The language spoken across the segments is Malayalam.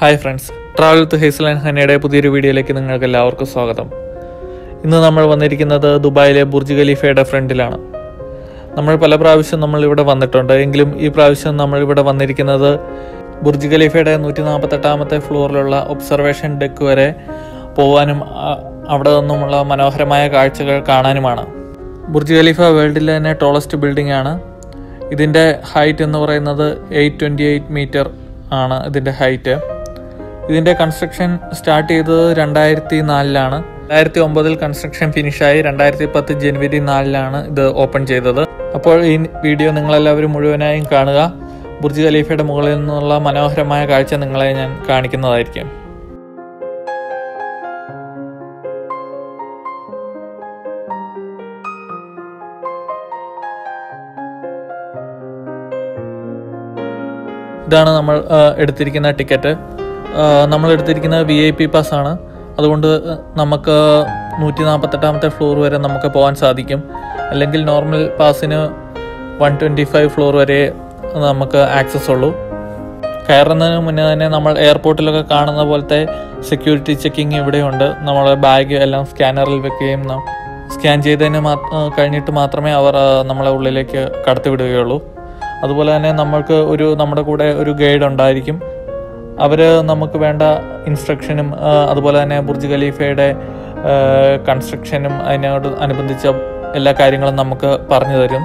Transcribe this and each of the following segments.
Hi friends travel with Hazel and ഹനയുടെ പുതിയൊരു വീഡിയോയിലേക്ക് നിങ്ങൾക്ക് എല്ലാവർക്കും സ്വാഗതം ഇന്ന് നമ്മൾ വന്നിരിക്കുന്നത് ദുബായിലെ ബുർജ് ഖലീഫയുടെ ഫ്രണ്ടിലാണ് നമ്മൾ പല പ്രാവശ്യം നമ്മൾ ഇവിടെ വന്നിട്ടുണ്ട് എങ്കിലും ഈ പ്രാവശ്യം നമ്മൾ ഇവിടെ വന്നിരിക്കുന്നത് ബുർജ് ഖലീഫയുടെ നൂറ്റി നാൽപ്പത്തെട്ടാമത്തെ ഫ്ലോറിലുള്ള ഒബ്സർവേഷൻ ഡെക്ക് വരെ പോകാനും ആ, അവിടെ നിന്നുമുള്ള മനോഹരമായ കാഴ്ചകൾ കാണാനുമാണ് ബുർജ് ഖലീഫ വേൾഡിലെ തന്നെ ടോളസ്റ്റ് ബിൽഡിംഗ് ആണ് ഇതിൻ്റെ ഹൈറ്റ് എന്ന് പറയുന്നത് എയ്റ്റ് ട്വൻറ്റി എയ്റ്റ് മീറ്റർ ആണ് ഇതിൻ്റെ ഹൈറ്റ് ഇതിൻ്റെ കൺസ്ട്രക്ഷൻ സ്റ്റാർട്ട് ചെയ്തത് രണ്ടായിരത്തി നാലിലാണ് രണ്ടായിരത്തി ഒമ്പതിൽ കൺസ്ട്രക്ഷൻ ഫിനിഷായി രണ്ടായിരത്തി പത്ത് ജനുവരി നാലിലാണ് ഇത് ഓപ്പൺ ചെയ്തത് അപ്പോൾ ഈ വീഡിയോ നിങ്ങളെല്ലാവരും മുഴുവനായും കാണുക ബുർജ് ഖലീഫയുടെ മുകളിൽ നിന്നുള്ള മനോഹരമായ കാഴ്ച നിങ്ങളെ ഞാൻ കാണിക്കുന്നതായിരിക്കും ഇതാണ് നമ്മൾ ആ, എടുത്തിരിക്കുന്ന ടിക്കറ്റ് ആ, നമ്മൾ എടുത്തിരിക്കുന്നത് വി ഐ പി പാസ് ആണ് അതുകൊണ്ട് നമുക്ക് നൂറ്റി നാൽപ്പത്തെട്ടാമത്തെ ഫ്ലോർ വരെ നമുക്ക് പോകാൻ സാധിക്കും അല്ലെങ്കിൽ നോർമൽ പാസിന് വൺ ട്വൻറ്റി ഫൈവ് ഫ്ലോർ വരെ നമുക്ക് ആക്സസ് ഉള്ളൂ കയറുന്നതിന് മുന്നേ തന്നെ നമ്മൾ എയർപോർട്ടിലൊക്കെ കാണുന്ന പോലത്തെ സെക്യൂരിറ്റി ചെക്കിംഗ് ഇവിടെയുണ്ട് നമ്മളെ ബാഗ് എല്ലാം സ്കാനറിൽ വെക്കുകയും ന- സ്കാൻ ചെയ്തതിന് മാ കഴിഞ്ഞിട്ട് മാത്രമേ അവർ ആ, നമ്മളെ ഉള്ളിലേക്ക് കടത്തിവിടുകയുള്ളൂ അതുപോലെ തന്നെ നമ്മൾക്ക് ഒരു നമ്മുടെ കൂടെ ഒരു ഗൈഡ് ഉണ്ടായിരിക്കും അവർ നമുക്ക് വേണ്ട ഇൻസ്ട്രക്ഷനും ആ, അതുപോലെ തന്നെ ബുർജ് ഖലീഫയുടെ കൺസ്ട്രക്ഷനും അതിനോട് അനുബന്ധിച്ച എല്ലാ കാര്യങ്ങളും നമുക്ക് പറഞ്ഞു തരും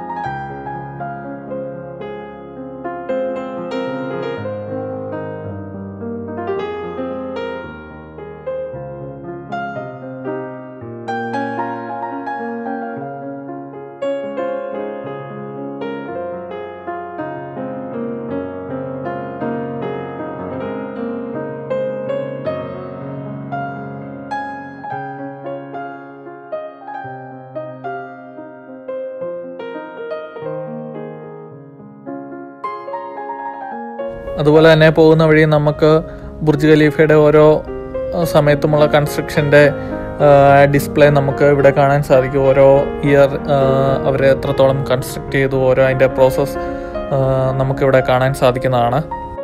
അതുപോലെ തന്നെ പോകുന്ന വഴി നമുക്ക് ബുർജ് ഖലീഫയുടെ ഓരോ ആ, സമയത്തുമുള്ള കൺസ്ട്രക്ഷൻ്റെ ഡിസ്പ്ലേ നമുക്ക് ഇവിടെ കാണാൻ സാധിക്കും ഓരോ ഇയർ അവർ എത്രത്തോളം കൺസ്ട്രക്ട് ചെയ്തു ഓരോ അതിൻ്റെ പ്രോസസ്സ് നമുക്കിവിടെ കാണാൻ സാധിക്കുന്നതാണ്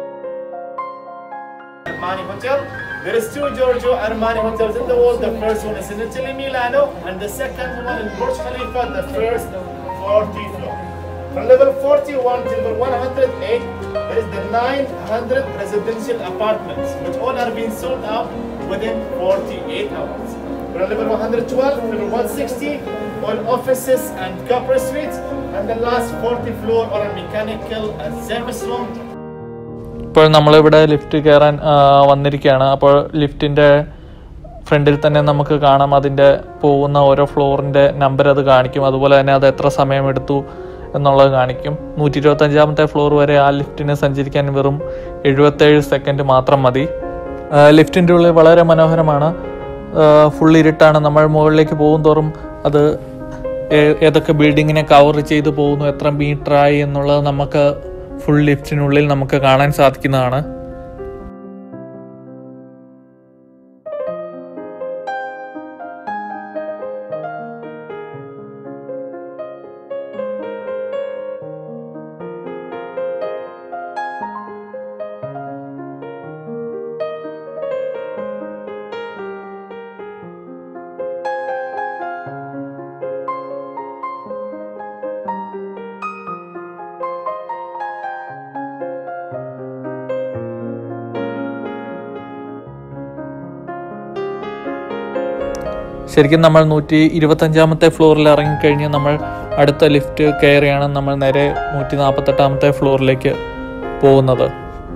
Armani Hotel. There is two Giorgio Armani hotels in the world. The first one is in Italy, Milano, and the second one in Burj Khalifa, the first 40 floor. From level 41 to level 108, there is the 900 residential apartments, which all are being sold out within 48 hours. From level 112 to level 160, all offices and corporate suites, and the last 40 floor or a mechanical and service room ഇപ്പോൾ നമ്മളിവിടെ ലിഫ്റ്റ് കയറാൻ ആ, വന്നിരിക്കുകയാണ് അപ്പോൾ ലിഫ്റ്റിൻ്റെ ഫ്രണ്ടിൽ തന്നെ നമുക്ക് കാണാം അതിൻ്റെ പോകുന്ന ഓരോ ഫ്ലോറിൻ്റെ നമ്പർ അത് കാണിക്കും അതുപോലെ തന്നെ അത് എത്ര സമയമെടുത്തു എന്നുള്ളത് കാണിക്കും നൂറ്റി ഇരുപത്തഞ്ചാമത്തെ ഫ്ലോർ വരെ ആ ലിഫ്റ്റിന് സഞ്ചരിക്കാൻ വെറും എഴുപത്തേഴ് സെക്കൻഡ് മാത്രം മതി ആ, ലിഫ്റ്റിൻ്റെ ഉള്ളിൽ വളരെ മനോഹരമാണ് ഫുൾ ഇരുട്ടാണ് നമ്മൾ മുകളിലേക്ക് പോകും തോറും അത് ഏ- ഏതൊക്കെ ബിൽഡിങ്ങിനെ കവർ ചെയ്ത് പോകുന്നു എത്ര മീറ്ററായി എന്നുള്ളത് നമുക്ക് ഫുൾ ലിഫ്റ്റിനുള്ളിൽ നമുക്ക് കാണാൻ സാധിക്കുന്നതാണ് ശരിക്കും നമ്മൾ നൂറ്റി ഇരുപത്തഞ്ചാമത്തെ ഫ്ലോറിൽ ഇറങ്ങിക്കഴിഞ്ഞ് നമ്മൾ അടുത്ത ലിഫ്റ്റ് കയറിയാണ് നമ്മൾ നേരെ നൂറ്റി നാൽപ്പത്തെട്ടാമത്തെ ഫ്ലോറിലേക്ക് പോകുന്നത്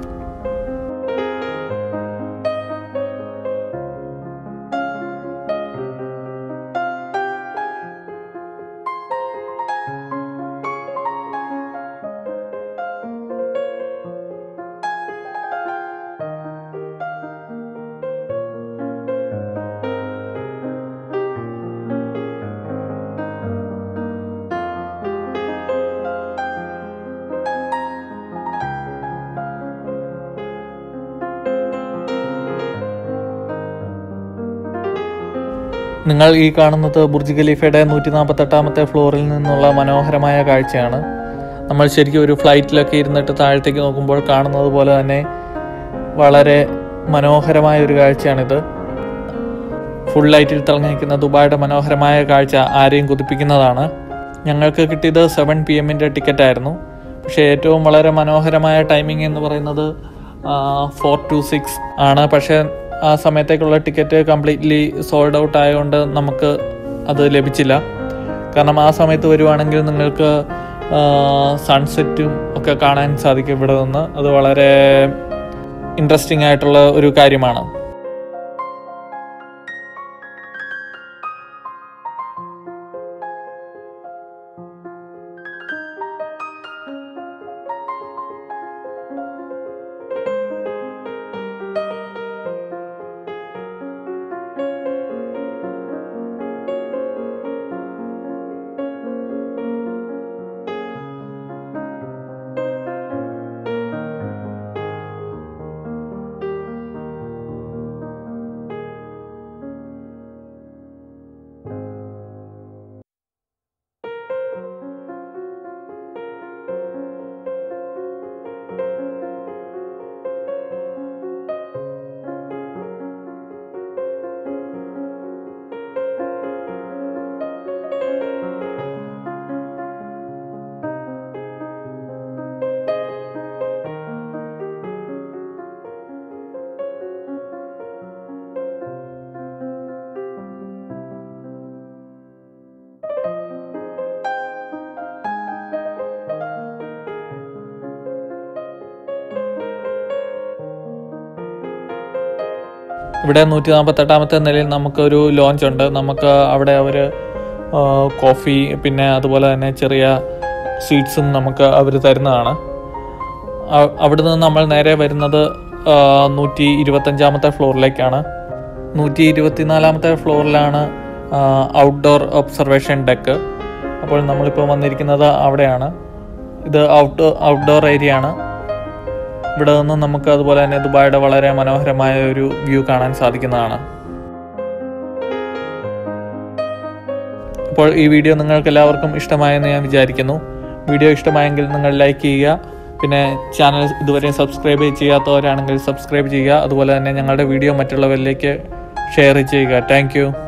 നിങ്ങൾ ഈ കാണുന്നത് ബുർജ് ഖലീഫയുടെ നൂറ്റി നാൽപ്പത്തെട്ടാമത്തെ ഫ്ലോറിൽ നിന്നുള്ള മനോഹരമായ കാഴ്ചയാണ് നമ്മൾ ശരിക്കും ഒരു ഫ്ലൈറ്റിലൊക്കെ ഇരുന്നിട്ട് താഴത്തേക്ക് നോക്കുമ്പോൾ കാണുന്നത് പോലെ തന്നെ വളരെ മനോഹരമായ ഒരു കാഴ്ചയാണിത് ഫുൾ ലൈറ്റിൽ തിളങ്ങി നിൽക്കുന്ന ദുബായിയുടെ മനോഹരമായ കാഴ്ച ആരെയും കുതിപ്പിക്കുന്നതാണ് ഞങ്ങൾക്ക് കിട്ടിയത് സെവൻ പി എമ്മിൻ്റെ ടിക്കറ്റ് ആയിരുന്നു പക്ഷേ ഏറ്റവും വളരെ മനോഹരമായ ടൈമിംഗ് എന്ന് പറയുന്നത് ഫോർ ടു സിക്സ് ആണ് പക്ഷേ ആ സമയത്തേക്കുള്ള ടിക്കറ്റ് കംപ്ലീറ്റ്ലി സോൾഡ് ഔട്ട് ആയതുകൊണ്ട് നമുക്ക് അത് ലഭിച്ചില്ല കാരണം ആ സമയത്ത് വരുവാണെങ്കിൽ നിങ്ങൾക്ക് സൺസെറ്റും ഒക്കെ കാണാൻ സാധിക്കും ഇവിടെ നിന്ന് അത് വളരെ ഇൻട്രസ്റ്റിംഗ് ആയിട്ടുള്ള ഒരു കാര്യമാണ് ഇവിടെ നൂറ്റി നാൽപ്പത്തെട്ടാമത്തെ നിലയിൽ നമുക്കൊരു ലോഞ്ച് ഉണ്ട് നമുക്ക് അവിടെ അവർ കോഫി പിന്നെ അതുപോലെ തന്നെ ചെറിയ സ്വീറ്റ്സും നമുക്ക് അവർ തരുന്നതാണ് അ- അവിടെ നിന്ന് നമ്മൾ നേരെ വരുന്നത് നൂറ്റി ഇരുപത്തഞ്ചാമത്തെ ഫ്ലോറിലേക്കാണ് നൂറ്റി ഇരുപത്തിനാലാമത്തെ ഫ്ലോറിലാണ് ഔട്ട്ഡോർ ഒബ്സർവേഷൻ ഡെക്ക് അപ്പോൾ നമ്മളിപ്പോൾ വന്നിരിക്കുന്നത് അവിടെയാണ് ഇത് ഔട്ട് ഔട്ട്ഡോർ ഏരിയ ആണ് ഇവിടെ നിന്ന് നമുക്ക് അതുപോലെ തന്നെ ദുബായിയുടെ വളരെ മനോഹരമായ ഒരു വ്യൂ കാണാൻ സാധിക്കുന്നതാണ് അപ്പോൾ ഈ വീഡിയോ നിങ്ങൾക്ക് എല്ലാവർക്കും ഇഷ്ടമായെന്ന് ഞാൻ വിചാരിക്കുന്നു വീഡിയോ ഇഷ്ടമായെങ്കിൽ നിങ്ങൾ ലൈക്ക് ചെയ്യുക പിന്നെ ചാനൽ ഇതുവരെ സബ്സ്ക്രൈബ് ചെയ്യാത്തവരാണെങ്കിൽ സബ്സ്ക്രൈബ് ചെയ്യുക അതുപോലെ തന്നെ ഞങ്ങളുടെ വീഡിയോ മറ്റുള്ളവരിലേക്ക് ഷെയർ ചെയ്യുക താങ്ക്